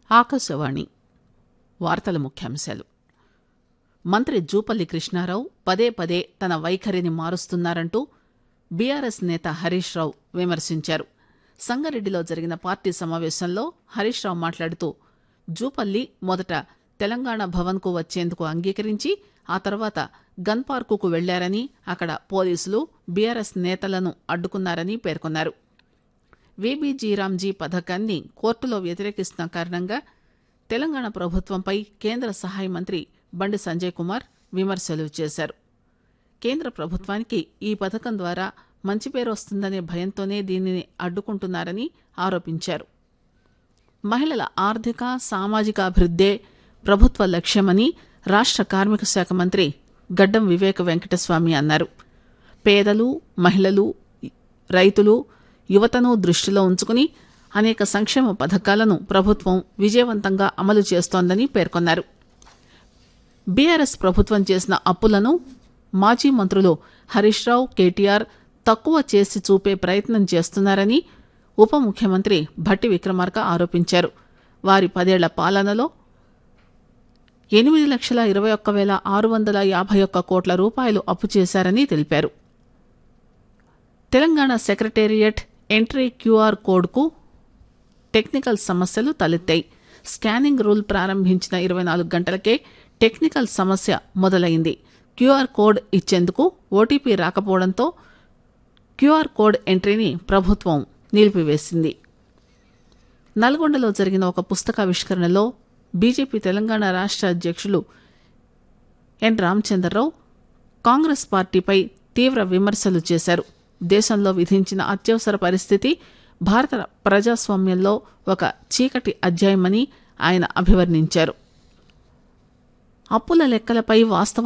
ఆకాశవాణి వార్తల ముఖ్యాంశాలు మంత్రి జూపల్లి కృష్ణారావు పదే పదే తన వైఖరిని మారుస్తున్నారంటూ బీఆర్ఎస్ నేత హరీష్ రావు విమర్శించారు సంగారెడ్డిలో జరిగిన పార్టీ సమావేశంలో హరీష్ రావు మాట్లాడుతూ జూపల్లి మొదట తెలంగాణ భవన్కు వచ్చేందుకు అంగీకరించి ఆ తర్వాత గన్ పార్కుకు వెళ్లారని అక్కడ పోలీసులు బీఆర్ఎస్ నేతలను అడ్డుకున్నారని పేర్కొన్నారు వీబీజీరామ్జీ పథకాన్ని కోర్టులో వ్యతిరేకిస్తున్న కారణంగా తెలంగాణ ప్రభుత్వంపై కేంద్ర సహాయ మంత్రి బండి సంజయ్ కుమార్ విమర్శలు చేశారు కేంద్ర ప్రభుత్వానికి ఈ పథకం ద్వారా మంచి పేరు వస్తుందనే భయంతోనే దీనిని అడ్డుకుంటున్నారని ఆరోపించారు మహిళల ఆర్థిక సామాజిక అభివృద్దే ప్రభుత్వ లక్ష్యమని రాష్ట్ర కార్మిక శాఖ మంత్రి గడ్డం వివేక వెంకటస్వామి అన్నారు పేదలు మహిళలు రైతులు యువతను దృష్టిలో ఉంచుకుని అనేక సంక్షేమ పథకాలను ప్రభుత్వం విజయవంతంగా అమలు చేస్తోందని పేర్కొన్నారు బీఆర్ఎస్ ప్రభుత్వం చేసిన అప్పులను మాజీ మంత్రులు హరీష్ రావు కేటీఆర్ తక్కువ చేసి చూపే ప్రయత్నం చేస్తున్నారని ఉప ముఖ్యమంత్రి భట్టి విక్రమార్క ఆరోపించారు వారి పదేళ్ల పాలనలో ఎనిమిది లక్షల ఇరవై ఒక్క వేల ఆరు వందల యాభై ఒక్క కోట్ల రూపాయలు అప్పు చేశారని తెలిపారు తెలంగాణ సెక్రటేరియట్ ఎంట్రీ క్యూఆర్ కోడ్కు టెక్నికల్ సమస్యలు తలెత్తాయి స్కానింగ్ రూల్ ప్రారంభించిన ఇరవై నాలుగు గంటలకే టెక్నికల్ సమస్య మొదలైంది క్యూఆర్ కోడ్ ఇచ్చేందుకు ఓటీపీ రాకపోవడంతో క్యూఆర్ కోడ్ ఎంట్రీని ప్రభుత్వం నిలిపివేసింది నల్గొండలో జరిగిన ఒక పుస్తకావిష్కరణలో బీజేపీ తెలంగాణ రాష్ట్ర అధ్యక్షులు ఎన్ రామచంద్రరావు కాంగ్రెస్ పార్టీపై తీవ్ర విమర్శలు చేశారు దేశంలో విధించిన అత్యవసర పరిస్థితి భారత ప్రజాస్వామ్యంలో ఒక చీకటి అధ్యాయమని ఆయన అభివర్ణించారు అప్పుల లెక్కలపై వాస్తవ